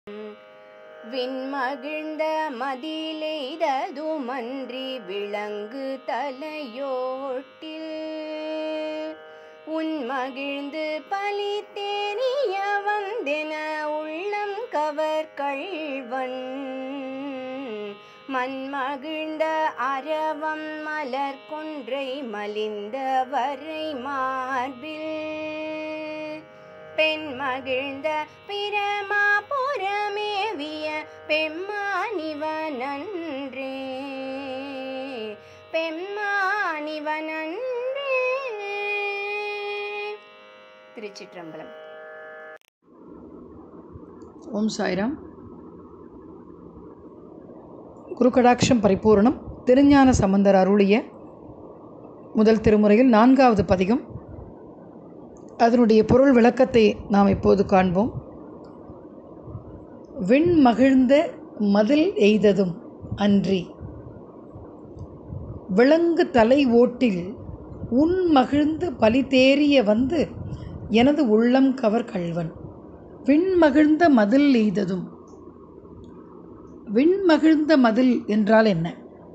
விண்மகிழ்ந்த மதிலெய்ததுமன்றி விளங்கு தலையோட்டில் உன்மகிழ்ந்து பலி தேனிய வந்தென உள்ளம் கவர் கள்வன் மண்மகிழ்ந்த அரவம் மலர் கொன்றை மலிந்த வரை மார்பில் பெண் மகிழ்ந்த பிரமா புறமேவிய பெம்மானிவனன்றே பெம்மானிவனன்றே திருச்சிற்றம்பலம் ஓம் சாய்ராம் குருகடாட்சம் பரிபூரணம் திருஞான சம்பந்தர் அருளிய முதல் திருமுறையில் நான்காவது பதிகம் அதனுடைய பொருள் விளக்கத்தை நாம் இப்போது காண்போம் விண் மகிழ்ந்த மதில் எய்ததும் அன்றி விலங்கு தலை ஓட்டில் உன் மகிழ்ந்து பலி தேறிய வந்து எனது உள்ளம் கவர் கள்வன் விண்மகிழ்ந்த மதில் எய்ததும் விண்மகிழ்ந்த மதில் என்றால் என்ன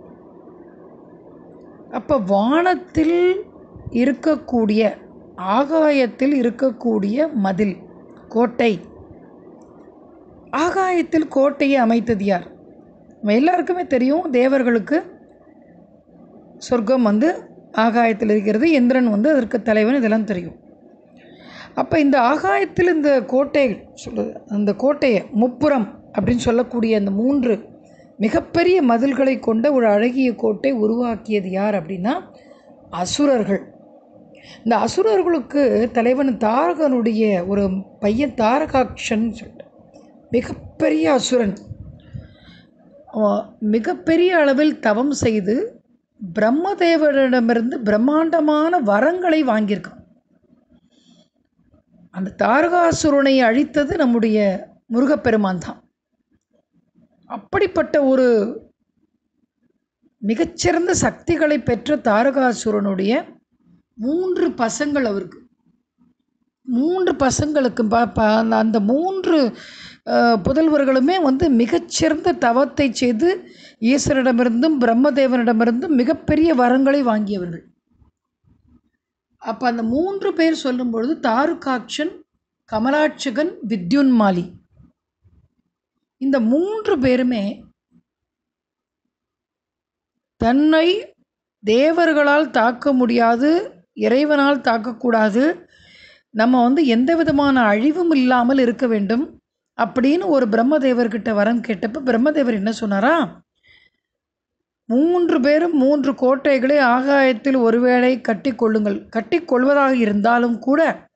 அப்போ வானத்தில் இருக்கக்கூடிய ஆகாயத்தில் இருக்கக்கூடிய மதில் கோட்டை ஆகாயத்தில் கோட்டையை அமைத்தது யார் நம்ம எல்லாருக்குமே தெரியும் தேவர்களுக்கு சொர்க்கம் வந்து ஆகாயத்தில் இருக்கிறது இந்திரன் வந்து அதற்கு தலைவன் இதெல்லாம் தெரியும் அப்போ இந்த ஆகாயத்தில் இந்த கோட்டை சொல்லு அந்த கோட்டையை முப்புறம் அப்படின்னு சொல்லக்கூடிய அந்த மூன்று மிகப்பெரிய மதில்களை கொண்ட ஒரு அழகிய கோட்டை உருவாக்கியது யார் அப்படின்னா அசுரர்கள் இந்த அசுரர்களுக்கு தலைவன் தாரகனுடைய ஒரு பையன் தாரகாக்ஷன் சொல்லிட்டு மிகப்பெரிய அசுரன் அவன் மிகப்பெரிய அளவில் தவம் செய்து பிரம்மதேவரிடமிருந்து பிரம்மாண்டமான வரங்களை வாங்கியிருக்கான் அந்த தாரகாசுரனை அழித்தது நம்முடைய முருகப்பெருமான் தான் அப்படிப்பட்ட ஒரு மிகச்சிறந்த சக்திகளை பெற்ற தாரகாசுரனுடைய மூன்று பசங்கள் அவருக்கு மூன்று பசங்களுக்கு ப ப அந்த அந்த மூன்று அஹ், புதல்வர்களுமே வந்து மிகச்சிறந்த தவத்தை செய்து ஈஸ்வரிடமிருந்தும் பிரம்மதேவனிடமிருந்தும் மிகப்பெரிய வரங்களை வாங்கியவர்கள் அப்போ அந்த மூன்று பேர் சொல்லும் பொழுது தாருகாட்சன் கமலாட்சகன் வித்யுன்மாலி இந்த மூன்று பேருமே தன்னை தேவர்களால் தாக்க முடியாது இறைவனால் தாக்கக்கூடாது நம்ம வந்து எந்த விதமான அழிவும் இல்லாமல் இருக்க வேண்டும் அப்படின்னு ஒரு பிரம்மதேவர்கிட்ட வரம் கேட்டப்ப பிரம்மதேவர் என்ன சொன்னாரா மூன்று பேரும் மூன்று கோட்டைகளை ஆகாயத்தில் ஒருவேளை கட்டிக்கொள்ளுங்கள் கட்டிக்கொள்வதாக இருந்தாலும் கூட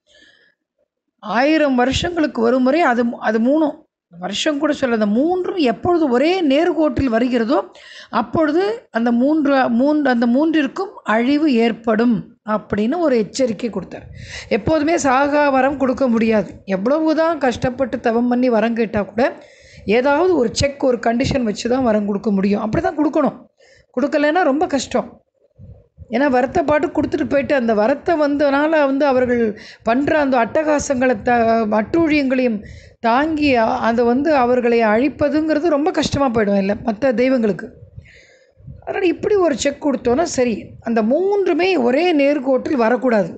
ஆயிரம் வருஷங்களுக்கு ஒரு முறை அது அது மூணும் வருஷம் கூட சொல்ல அந்த மூன்றும் எப்பொழுது ஒரே நேர்கோட்டில் வருகிறதோ அப்பொழுது அந்த மூன்று மூன்று அந்த மூன்றிற்கும் அழிவு ஏற்படும் அப்படின்னு ஒரு எச்சரிக்கை கொடுத்தார் எப்போதுமே சாகா வரம் கொடுக்க முடியாது எவ்வளவுதான் கஷ்டப்பட்டு தவம் பண்ணி வரம் கேட்டால் கூட ஏதாவது ஒரு செக் ஒரு கண்டிஷன் வச்சு தான் வரம் கொடுக்க முடியும் அப்படி தான் கொடுக்கணும் கொடுக்கலைன்னா ரொம்ப கஷ்டம் ஏன்னா வரத்தை பாட்டு கொடுத்துட்டு போயிட்டு அந்த வரத்தை வந்தனால வந்து அவர்கள் பண்ணுற அந்த அட்டகாசங்களை த அட்டூழியங்களையும் தாங்கி அ- அதை வந்து அவர்களை அழிப்பதுங்கிறது ரொம்ப கஷ்டமாக போயிடும் இல்லை மற்ற தெய்வங்களுக்கு அதனால் இப்படி ஒரு செக் கொடுத்தோன்னா சரி அந்த மூன்றுமே ஒரே நேர்கோட்டில் வரக்கூடாது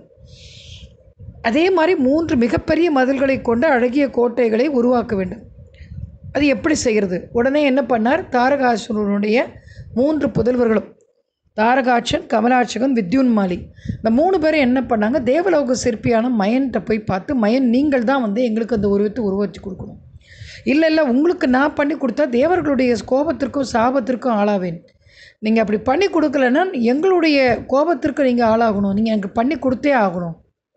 அதே மாதிரி மூன்று மிகப்பெரிய மதில்களை கொண்ட அழகிய கோட்டைகளை உருவாக்க வேண்டும் அது எப்படி செய்கிறது உடனே என்ன பண்ணார் தாரகாசுரனுடைய மூன்று புதல்வர்களும் தாரகாட்சன் கமலாட்சகன் வித்யுன்மாலி இந்த மூணு பேரும் என்ன பண்ணாங்க தேவலோக சிற்பியான மயன்கிட்ட போய் பார்த்து மயன் நீங்கள் தான் வந்து எங்களுக்கு அந்த உருவத்தை உருவாக்கி கொடுக்கணும் இல்லை இல்லை உங்களுக்கு நான் பண்ணி கொடுத்தா தேவர்களுடைய கோபத்திற்கும் சாபத்திற்கும் ஆளாவேன் நீங்கள் அப்படி பண்ணி கொடுக்கலன்னா எங்களுடைய கோபத்திற்கு நீங்கள் ஆளாகணும் நீங்கள் எனக்கு பண்ணி கொடுத்தே ஆகணும்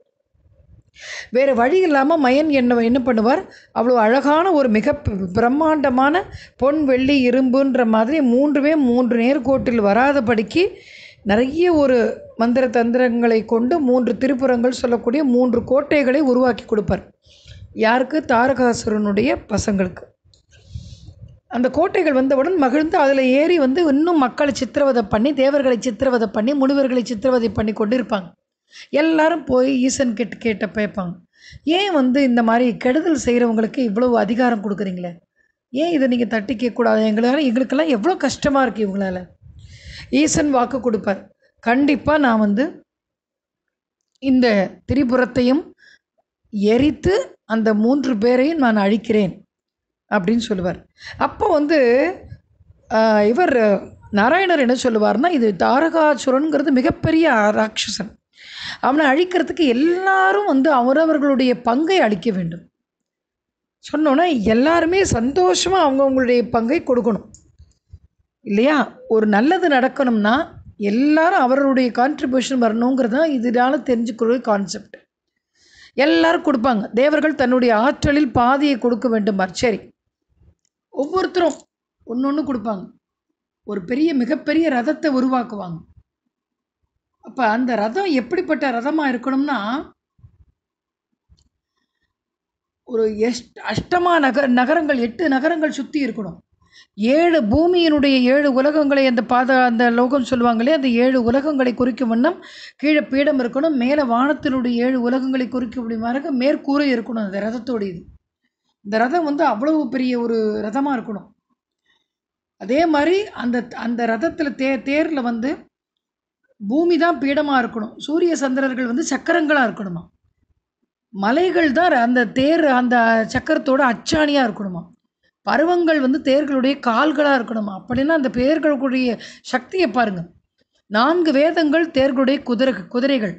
வேறு வழி இல்லாமல் மயன் என்ன என்ன பண்ணுவார் அவ்வளோ அழகான ஒரு மிக ப- பிரம்மாண்டமான பொன் வெள்ளி இரும்புன்ற மாதிரி மூன்றுமே மூன்று நேர்கோட்டில் வராதபடிக்கு நிறைய ஒரு மந்திர தந்திரங்களை கொண்டு மூன்று திருப்புறங்கள் சொல்லக்கூடிய மூன்று கோட்டைகளை உருவாக்கி கொடுப்பார் யாருக்கு தாரகாசுரனுடைய பசங்களுக்கு அந்த கோட்டைகள் வந்தவுடன் மகிழ்ந்து அதில் ஏறி வந்து இன்னும் மக்களை சித்திரவதை பண்ணி தேவர்களை சித்திரவதை பண்ணி முனிவர்களை சித்திரவதை பண்ணி கொண்டு இருப்பாங்க எல்லாரும் போய் ஈசன் கிட்ட கேட்ட கேட்பாங்க ஏன் வந்து இந்த மாதிரி கெடுதல் செய்கிறவங்களுக்கு இவ்வளவு அதிகாரம் கொடுக்குறீங்களே ஏன் இதை நீங்கள் தட்டி கேட்கக்கூடாது எங்களால் எங்களுக்கெல்லாம் எவ்வளோ கஷ்டமாக இருக்குது இவங்களால ஈசன் வாக்கு கொடுப்பார் கண்டிப்பாக நான் வந்து இந்த திரிபுரத்தையும் எரித்து அந்த மூன்று பேரையும் நான் அழிக்கிறேன் அப்படின்னு சொல்லுவார் அப்போ வந்து ஆஹ், இவர் நாராயணர் என்ன சொல்லுவார்னா இது தாரகாசுரனுங்கிறது மிகப்பெரிய ராட்சசன் அவனை அழிக்கிறதுக்கு எல்லாரும் வந்து அவரவர்களுடைய பங்கை அளிக்க வேண்டும் சொன்னோன்னா எல்லாருமே சந்தோஷமாக அவங்கவுங்களுடைய பங்கை கொடுக்கணும் இல்லையா ஒரு நல்லது நடக்கணும்னா எல்லாரும் அவர்களுடைய கான்ட்ரிபியூஷன் வரணுங்கிறது தான் இதனால தெரிஞ்சுக்கிற கான்செப்ட் எல்லாரும் கொடுப்பாங்க தேவர்கள் தன்னுடைய ஆற்றலில் பாதியை கொடுக்க வேண்டுமார் சரி ஒவ்வொருத்தரும் ஒன்று ஒன்று கொடுப்பாங்க ஒரு பெரிய மிகப்பெரிய ரதத்தை உருவாக்குவாங்க அப்போ அந்த ரதம் எப்படிப்பட்ட ரதமாக இருக்கணும்னா ஒரு எஷ்ட் அஷ்டமா நகர நகரங்கள் எட்டு நகரங்கள் சுற்றி இருக்கணும் ஏழு பூமியினுடைய ஏழு உலகங்களை அந்த பாத அந்த லோகம் சொல்லுவாங்களே அந்த ஏழு உலகங்களை குறிக்கும் வண்ணம் கீழே பீடம் இருக்கணும் மேலே வானத்தினுடைய ஏழு உலகங்களை குறிக்கும் முடியுமாக மேற்கூரை இருக்கணும் அந்த ரதத்தோடையது இந்த ரதம் வந்து அவ்வளவு பெரிய ஒரு ரதமாக இருக்கணும் அதே மாதிரி அந்த அந்த ரதத்தில் தே தேரில் வந்து பூமி தான் பீடமாக இருக்கணும் சூரிய சந்திரர்கள் வந்து சக்கரங்களாக இருக்கணுமா மலைகள் தான் அந்த தேர் அந்த சக்கரத்தோட அச்சாணியாக இருக்கணுமா பருவங்கள் வந்து தேர்களுடைய கால்களாக இருக்கணுமா அப்படின்னா அந்த பேர்களுடைய சக்தியை பாருங்க நான்கு வேதங்கள் தேர்களுடைய குதிரை குதிரைகள்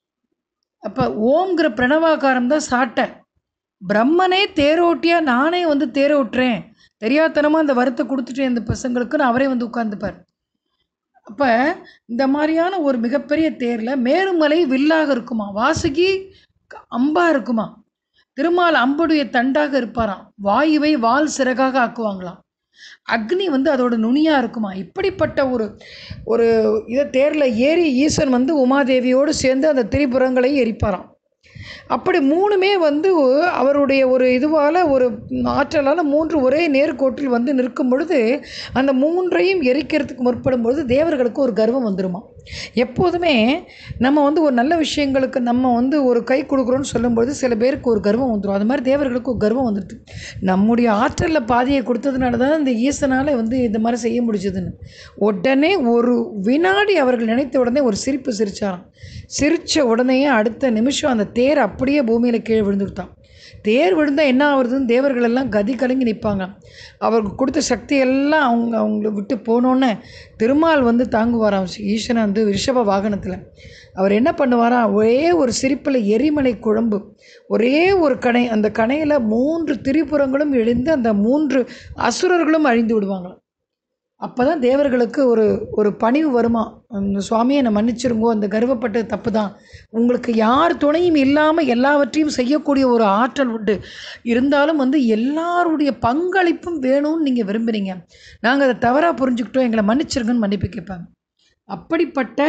அப்போ ஓம்ங்கிற பிரணவாகாரம் தான் சாட்டை பிரம்மனே தேரோட்டியா நானே வந்து தேரோட்டுறேன் தெரியாதனமாக அந்த வரத்தை கொடுத்துட்டேன் இந்த பசங்களுக்குன்னு அவரே வந்து உட்காந்துப்பார் அப்போ இந்த மாதிரியான ஒரு மிகப்பெரிய தேரில் மேருமலை வில்லாக இருக்குமா வாசுகி க- அம்பா இருக்குமா திருமால் அம்புடைய தண்டாக இருப்பாராம் வாயுவை வால் சிறகாக ஆக்குவாங்களாம் அக்னி வந்து அதோட நுனியாக இருக்குமா இப்படிப்பட்ட ஒரு ஒரு இதை தேரில் ஏறி ஈசன் வந்து உமாதேவியோடு சேர்ந்து அந்த திரிபுரங்களை எரிப்பாராம் அப்படி மூணுமே வந்து அவருடைய ஒரு இதுவால் ஒரு ஆற்றலால் மூன்று ஒரே நேர்கோட்டில் வந்து நிற்கும் பொழுது அந்த மூன்றையும் எரிக்கிறதுக்கு முற்படும் பொழுது தேவர்களுக்கு ஒரு கர்வம் வந்துருமா எப்போதுமே நம்ம வந்து ஒரு நல்ல விஷயங்களுக்கு நம்ம வந்து ஒரு கை கொடுக்குறோன்னு சொல்லும்பொழுது சில பேருக்கு ஒரு கர்வம் வந்துடும் அது மாதிரி தேவர்களுக்கு ஒரு கர்வம் வந்துடுது நம்முடைய ஆற்றலில் பாதியை கொடுத்ததுனால தான் இந்த ஈசனால் வந்து இந்த மாதிரி செய்ய முடிஞ்சதுன்னு உடனே ஒரு வினாடி அவர்கள் நினைத்த உடனே ஒரு சிரிப்பு சிரிச்சாராம் சிரித்த உடனே அடுத்த நிமிஷம் அந்த தேர் அப்படியே பூமியில் கீழே விழுந்துருத்தான் தேர் விழுந்தால் என்ன ஆகுறதுன்னு தேவர்கள் எல்லாம் கதி கலங்கி நிற்பாங்க அவருக்கு கொடுத்த சக்தி எல்லாம் அவங்க அவங்கள விட்டு போனோன்னே திருமால் வந்து தாங்குவாராம் ஈசனை வந்து ரிஷப வாகனத்தில் அவர் என்ன பண்ணுவாராம் ஒரே ஒரு சிரிப்பில் எரிமலை குழம்பு ஒரே ஒரு கணை அந்த கணையில் மூன்று திரிபுரங்களும் எழுந்து அந்த மூன்று அசுரர்களும் அழிந்து விடுவாங்களாம் அப்போ தான் தேவர்களுக்கு ஒரு ஒரு பணிவு வருமா அந்த சுவாமியை என்னை மன்னிச்சிருங்கோ அந்த கர்வப்பட்டது தப்பு தான் உங்களுக்கு யார் துணையும் இல்லாமல் எல்லாவற்றையும் செய்யக்கூடிய ஒரு ஆற்றல் உண்டு இருந்தாலும் வந்து எல்லாருடைய பங்களிப்பும் வேணும்னு நீங்கள் விரும்புகிறீங்க நாங்கள் அதை தவறாக புரிஞ்சுக்கிட்டோம் எங்களை மன்னிச்சிருங்கன்னு மன்னிப்பு கேட்பாங்க அப்படிப்பட்ட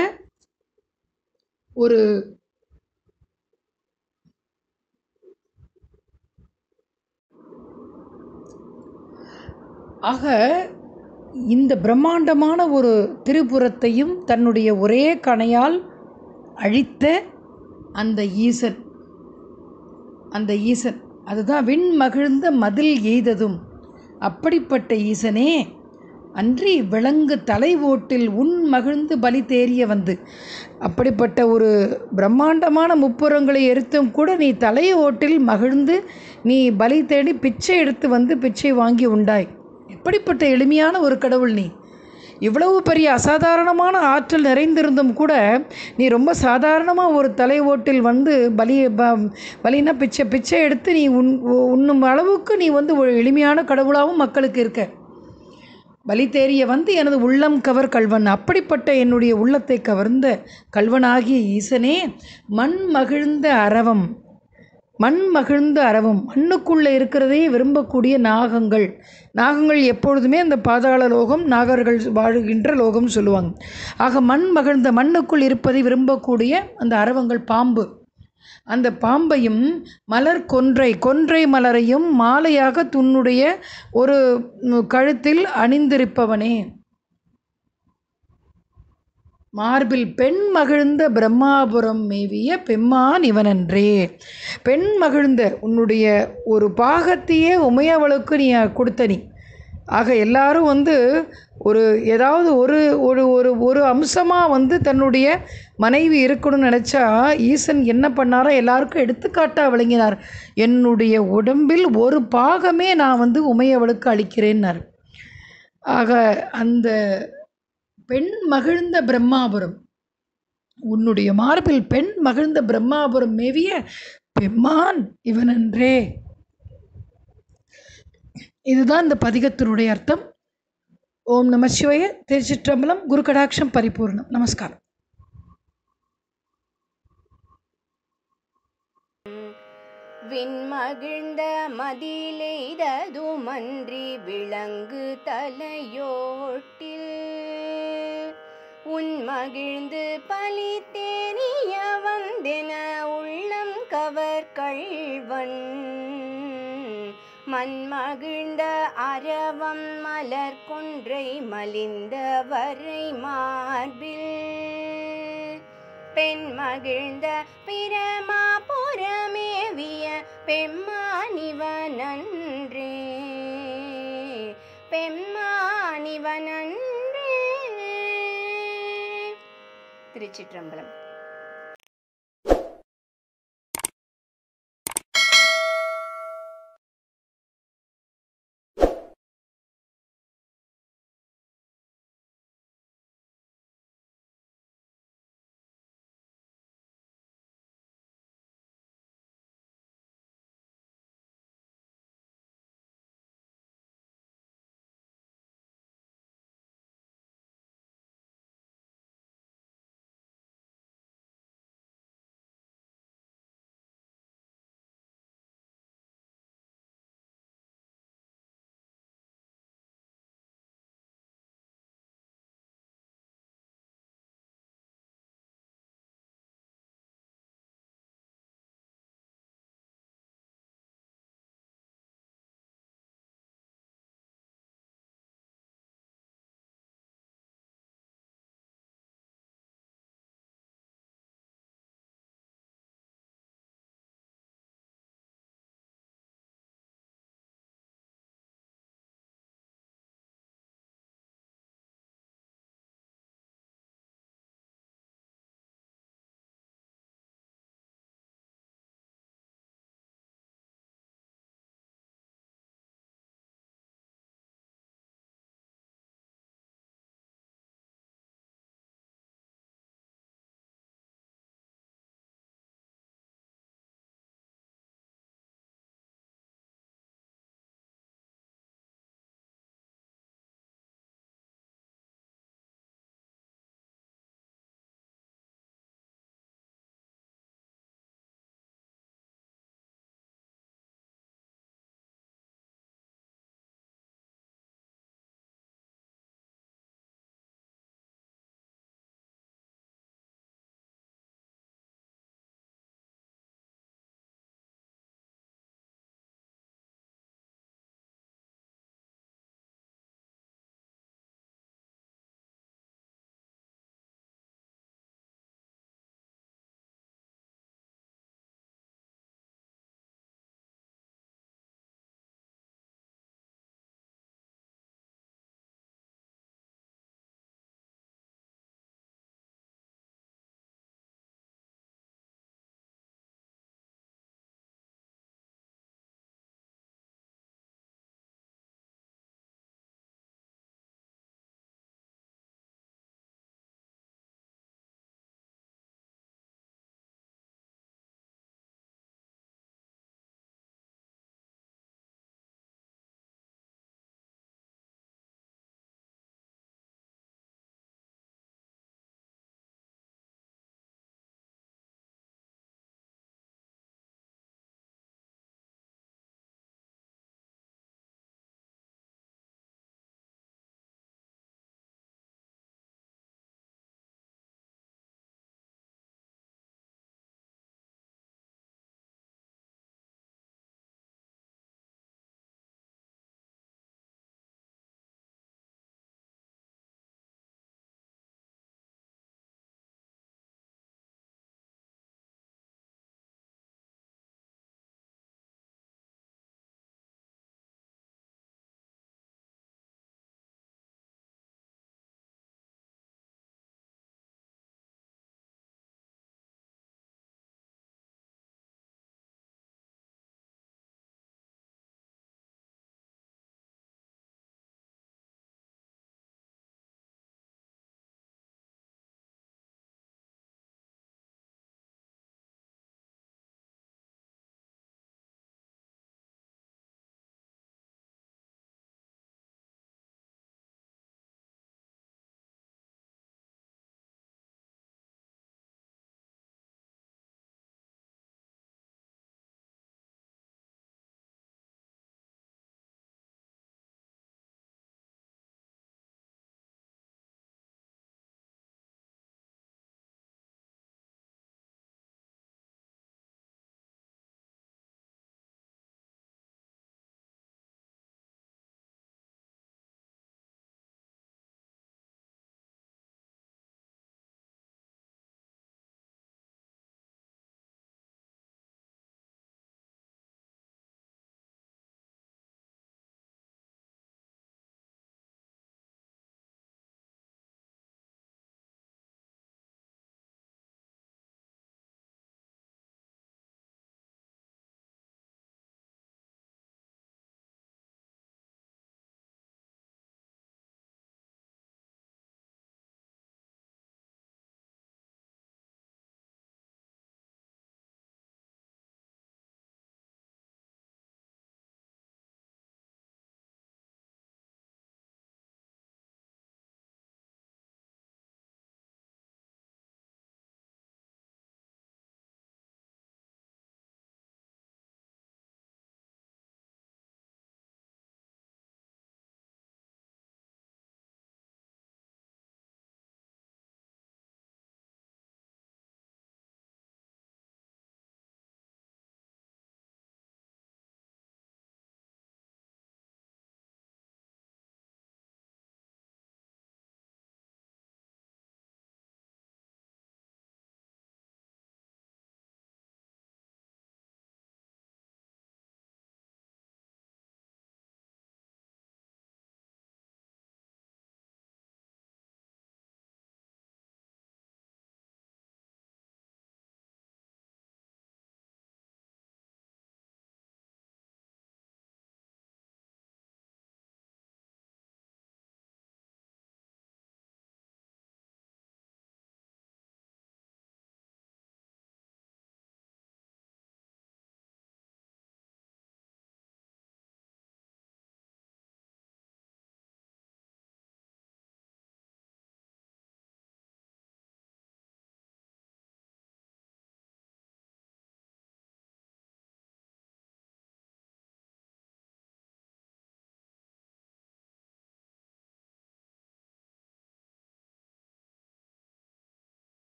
ஒரு ஆக இந்த பிரம்மாண்டமான ஒரு திரிபுரத்தையும் தன்னுடைய ஒரே கணையால் அழித்த அந்த ஈசன் அந்த ஈசன் அதுதான் விண் மகிழ்ந்த மதில் எய்ததும் அப்படிப்பட்ட ஈசனே அன்றி விலங்கு தலை ஓட்டில் உன் மகிழ்ந்து பலி தேறிய வந்து அப்படிப்பட்ட ஒரு பிரம்மாண்டமான முப்புறங்களை எரித்தும் கூட நீ தலை ஓட்டில் மகிழ்ந்து நீ பலி தேடி பிச்சை எடுத்து வந்து பிச்சை வாங்கி உண்டாய் எப்படிப்பட்ட எளிமையான ஒரு கடவுள் நீ இவ்வளவு பெரிய அசாதாரணமான ஆற்றல் நிறைந்திருந்தும் கூட நீ ரொம்ப சாதாரணமாக ஒரு தலை ஓட்டில் வந்து பலி ப பலினா பிச்சை பிச்சை எடுத்து நீ உண் உண்ணும் அளவுக்கு நீ வந்து ஒரு எளிமையான கடவுளாகவும் மக்களுக்கு இருக்க பலி தேறிய வந்து எனது உள்ளம் கவர் கல்வன் அப்படிப்பட்ட என்னுடைய உள்ளத்தை கவர்ந்த கல்வனாகிய ஈசனே மண் மகிழ்ந்த அரவம் மண் மகிழ்ந்த அரவம் மண்ணுக்குள்ளே இருக்கிறதே விரும்பக்கூடிய நாகங்கள் நாகங்கள் எப்பொழுதுமே அந்த பாதாள லோகம் நாகர்கள் வாழுகின்ற லோகம் சொல்லுவாங்க ஆக மண் மகிழ்ந்த மண்ணுக்குள் இருப்பதை விரும்பக்கூடிய அந்த அரவங்கள் பாம்பு அந்த பாம்பையும் மலர் கொன்றை கொன்றை மலரையும் மாலையாக துன்னுடைய ஒரு ம், கழுத்தில் அணிந்திருப்பவனே மார்பில் பெண் மகிழ்ந்த பிரம்மாபுரம் மேவிய பெம்மான் இவனன்றே பெண் மகிழ்ந்த உன்னுடைய ஒரு பாகத்தையே உமையவளுக்கு நீ கொடுத்த நீ ஆக எல்லாரும் வந்து ஒரு ஏதாவது ஒரு ஒரு ஒரு ஒரு அம்சமாக வந்து தன்னுடைய மனைவி இருக்கணும்னு நினச்சா ஈசன் என்ன பண்ணாரோ எல்லாருக்கும் எடுத்துக்காட்டாக விளங்கினார் என்னுடைய உடம்பில் ஒரு பாகமே நான் வந்து உமையவளுக்கு அளிக்கிறேன்னார் ஆக அந்த பெண் மகிழ்ந்த பிரம்மாபுரம் உன்னுடைய மார்பில் பெண் மகிழ்ந்த பிரம்மாபுரம் மேவிய பெம்மான் இவனன்றே இதுதான் இந்த பதிகத்தினுடைய அர்த்தம் ஓம் நம சிவய திருச்சிற்றம்பலம் குரு கடாட்சம் பரிபூர்ணம் நமஸ்காரம் விண்மகிழ்ந்த மதிலெய்ததுமன்றி விளங்கு தலையோட்டில் உன் மகிழ்ந்து பலி தேனிய வந்தென உள்ளம் கவர் கள்வன் மண்மகிழ்ந்த அரவம் மலர் கொன்றை மலிந்த வரை மார்பில் பெண் மகிழ்ந்த பிரமா புறமேவிய பெம்மானிவனன்றே பெம்மானிவனன்றே திருச்சிற்றம்பலம்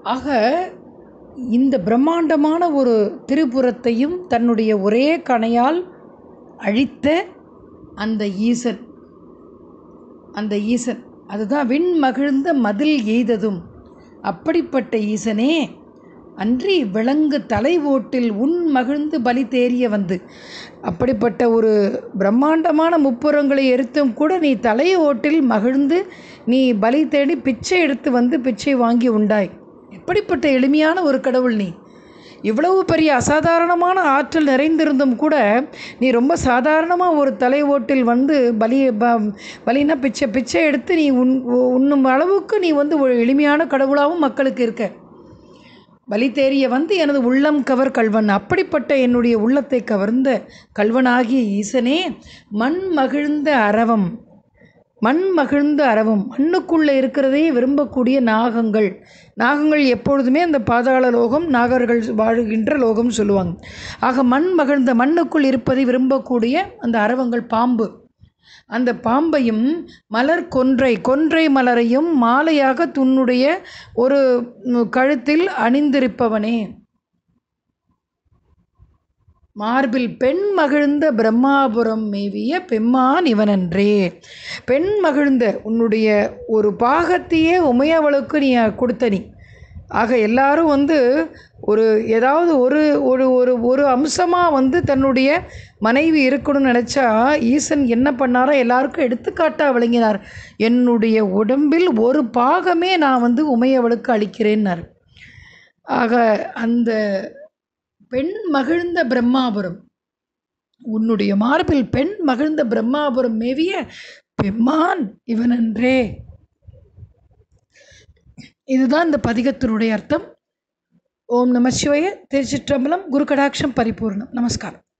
ஆக இந்த பிரம்மாண்டமான ஒரு திரிபுரத்தையும் தன்னுடைய ஒரே கணையால் அழித்த அந்த ஈசன் அந்த ஈசன் அதுதான் விண் மகிழ்ந்த மதில் எய்ததும் அப்படிப்பட்ட ஈசனே அன்றி விலங்கு தலை ஓட்டில் உன் மகிழ்ந்து பலி தேறிய வந்து அப்படிப்பட்ட ஒரு பிரம்மாண்டமான முப்புறங்களை எரித்தும் கூட நீ தலை ஓட்டில் மகிழ்ந்து நீ பலி தேடி பிச்சை எடுத்து வந்து பிச்சை வாங்கி உண்டாய் எப்படிப்பட்ட எளிமையான ஒரு கடவுள் நீ இவ்வளவு பெரிய அசாதாரணமான ஆற்றல் நிறைந்திருந்தும் கூட நீ ரொம்ப சாதாரணமாக ஒரு தலை ஓட்டில் வந்து பலி ப பலினா பிச்சை பிச்சை எடுத்து நீ உண் உண்ணும் அளவுக்கு நீ வந்து ஒரு எளிமையான கடவுளாகவும் மக்களுக்கு இருக்க பலி தேறிய வந்து எனது உள்ளம் கவர் கல்வன் அப்படிப்பட்ட என்னுடைய உள்ளத்தை கவர்ந்த கல்வனாகிய ஈசனே மண் மகிழ்ந்த அரவம் மண் மகிழ்ந்த அரவம் மண்ணுக்குள்ளே இருக்கிறதே விரும்பக்கூடிய நாகங்கள் நாகங்கள் எப்பொழுதுமே அந்த பாதாள லோகம் நாகர்கள் வாழுகின்ற லோகம் சொல்லுவாங்க ஆக மண் மகிழ்ந்த மண்ணுக்குள் இருப்பதை விரும்பக்கூடிய அந்த அரவங்கள் பாம்பு அந்த பாம்பையும் மலர் கொன்றை கொன்றை மலரையும் மாலையாக துன்னுடைய ஒரு ம், கழுத்தில் அணிந்திருப்பவனே மார்பில் பெண் மகிழ்ந்த பிரம்மாபுரம் மேவிய பெம்மான் இவனன்றே பெண் மகிழ்ந்த உன்னுடைய ஒரு பாகத்தையே உமையவளுக்கு நீ கொடுத்த நீ ஆக எல்லாரும் வந்து ஒரு ஏதாவது ஒரு ஒரு ஒரு ஒரு அம்சமாக வந்து தன்னுடைய மனைவி இருக்கணும்னு நினச்சா ஈசன் என்ன பண்ணாரோ எல்லாருக்கும் எடுத்துக்காட்டாக விளங்கினார் என்னுடைய உடம்பில் ஒரு பாகமே நான் வந்து உமையவளுக்கு அளிக்கிறேன்னார் ஆக அந்த பெண் மகிழ்ந்த பிரம்மாபுரம் உன்னுடைய மார்பில் பெண் மகிழ்ந்த பிரம்மாபுரம் மேவிய பெம்மான் இவனன்றே இதுதான் இந்த பதிகத்தினுடைய அர்த்தம் ஓம் நம சிவாய திருச்சிற்றம்பலம் குரு கடாட்சம் பரிபூர்ணம் நமஸ்காரம்